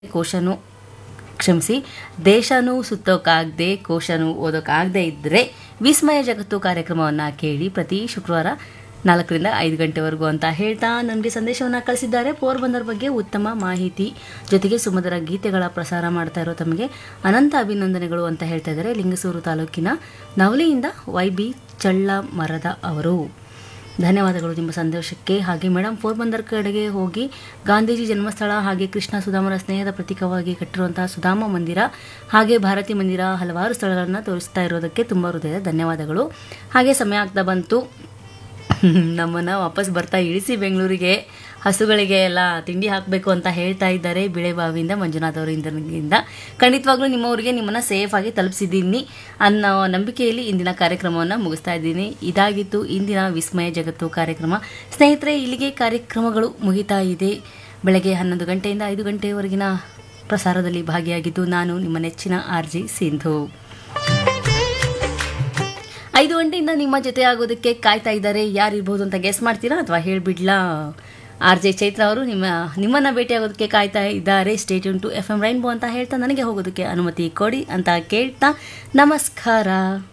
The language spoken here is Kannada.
ಕೋಶನು ಕ್ಷಮಿಸಿ ದೇಶನೂ ಸುತ್ತೋಕ್ಕಾಗದೆ ಕೋಶನು ಓದೋಕ್ಕಾಗದೆ ಇದ್ದರೆ ವಿಸ್ಮಯ ಜಗತ್ತು ಕಾರ್ಯಕ್ರಮವನ್ನು ಕೇಳಿ ಪ್ರತಿ ಶುಕ್ರವಾರ ನಾಲ್ಕರಿಂದ ಐದು ಗಂಟೆವರೆಗೂ ಅಂತ ಹೇಳ್ತಾ ನನಗೆ ಸಂದೇಶವನ್ನು ಕಳಿಸಿದ್ದಾರೆ ಪೋರ್ಬಂದರ್ ಬಗ್ಗೆ ಉತ್ತಮ ಮಾಹಿತಿ ಜೊತೆಗೆ ಸುಮಧುರ ಗೀತೆಗಳ ಪ್ರಸಾರ ಮಾಡ್ತಾ ಇರೋ ತಮಗೆ ಅನಂತ ಅಭಿನಂದನೆಗಳು ಅಂತ ಹೇಳ್ತಾ ಇದ್ದಾರೆ ಲಿಂಗಸೂರು ತಾಲೂಕಿನ ನವಲಿಯಿಂದ ವೈ ಬಿ ಚಳ್ಳ ಮರದ ಅವರು ಧನ್ಯವಾದಗಳು ನಿಮ್ಮ ಸಂದೇಶಕ್ಕೆ ಹಾಗೆ ಮೇಡಮ್ ಪೋರ್ಬಂದರ್ ಕಡೆಗೆ ಹೋಗಿ ಗಾಂಧೀಜಿ ಜನ್ಮಸ್ಥಳ ಹಾಗೆ ಕೃಷ್ಣ ಸುಧಾಮರ ಸ್ನೇಹದ ಪ್ರತೀಕವಾಗಿ ಕಟ್ಟಿರುವಂತಹ ಸುಧಾಮ ಮಂದಿರ ಹಾಗೆ ಭಾರತಿ ಮಂದಿರ ಹಲವಾರು ಸ್ಥಳಗಳನ್ನು ತೋರಿಸ್ತಾ ಇರೋದಕ್ಕೆ ತುಂಬ ಹೃದಯದ ಧನ್ಯವಾದಗಳು ಹಾಗೆ ಸಮಯ ಆಗ್ತಾ ಬಂತು ನಮ್ಮನ್ನು ವಾಪಸ್ ಬರ್ತಾ ಇಳಿಸಿ ಬೆಂಗಳೂರಿಗೆ ಹಸುಗಳಿಗೆ ಎಲ್ಲ ತಿಂಡಿ ಹಾಕಬೇಕು ಅಂತ ಹೇಳ್ತಾ ಇದ್ದಾರೆ ಬಿಳೆಬಾವಿಯಿಂದ ಮಂಜುನಾಥ್ ಅವರಿಂದ ಖಂಡಿತವಾಗ್ಲೂ ನಿಮ್ಮವರಿಗೆ ನಿಮ್ಮನ್ನು ಸೇಫ್ ಆಗಿ ತಲುಪಿಸಿದ್ದೀನಿ ಅನ್ನೋ ನಂಬಿಕೆಯಲ್ಲಿ ಇಂದಿನ ಕಾರ್ಯಕ್ರಮವನ್ನು ಮುಗಿಸ್ತಾ ಇದ್ದೀನಿ ಇದಾಗಿತ್ತು ಇಂದಿನ ವಿಸ್ಮಯ ಜಗತ್ತು ಕಾರ್ಯಕ್ರಮ ಸ್ನೇಹಿತರೆ ಇಲ್ಲಿಗೆ ಕಾರ್ಯಕ್ರಮಗಳು ಮುಗಿತಾ ಇದೆ ಬೆಳಗ್ಗೆ ಹನ್ನೊಂದು ಗಂಟೆಯಿಂದ ಐದು ಗಂಟೆಯವರೆಗಿನ ಪ್ರಸಾರದಲ್ಲಿ ಭಾಗಿಯಾಗಿದ್ದು ನಾನು ನಿಮ್ಮ ನೆಚ್ಚಿನ ಆರ್ ಜಿ ಸಿಂಧು ಐದು ಗಂಟೆಯಿಂದ ನಿಮ್ಮ ಜೊತೆ ಆಗೋದಕ್ಕೆ ಕಾಯ್ತಾ ಇದ್ದಾರೆ ಯಾರಿರ್ಬೋದು ಅಂತ ಗೆಸ್ ಮಾಡ್ತೀರಾ ಅಥವಾ ಹೇಳ್ಬಿಡ್ಲಾ ಆರ್ ಜೆ ಚೈತ್ರ ಅವರು ನಿಮ್ಮ ನಿಮ್ಮನ್ನ ಭೇಟಿಯಾಗೋದಕ್ಕೆ ಕಾಯ್ತಾ ಇದ್ದಾರೆ state to F M Rainbow ಅಂತ ಹೇಳ್ತಾ ನನಗೆ ಹೋಗೋದಕ್ಕೆ ಅನುಮತಿ ಕೊಡಿ ಅಂತ ಕೇಳ್ತಾ ನಮಸ್ಕಾರ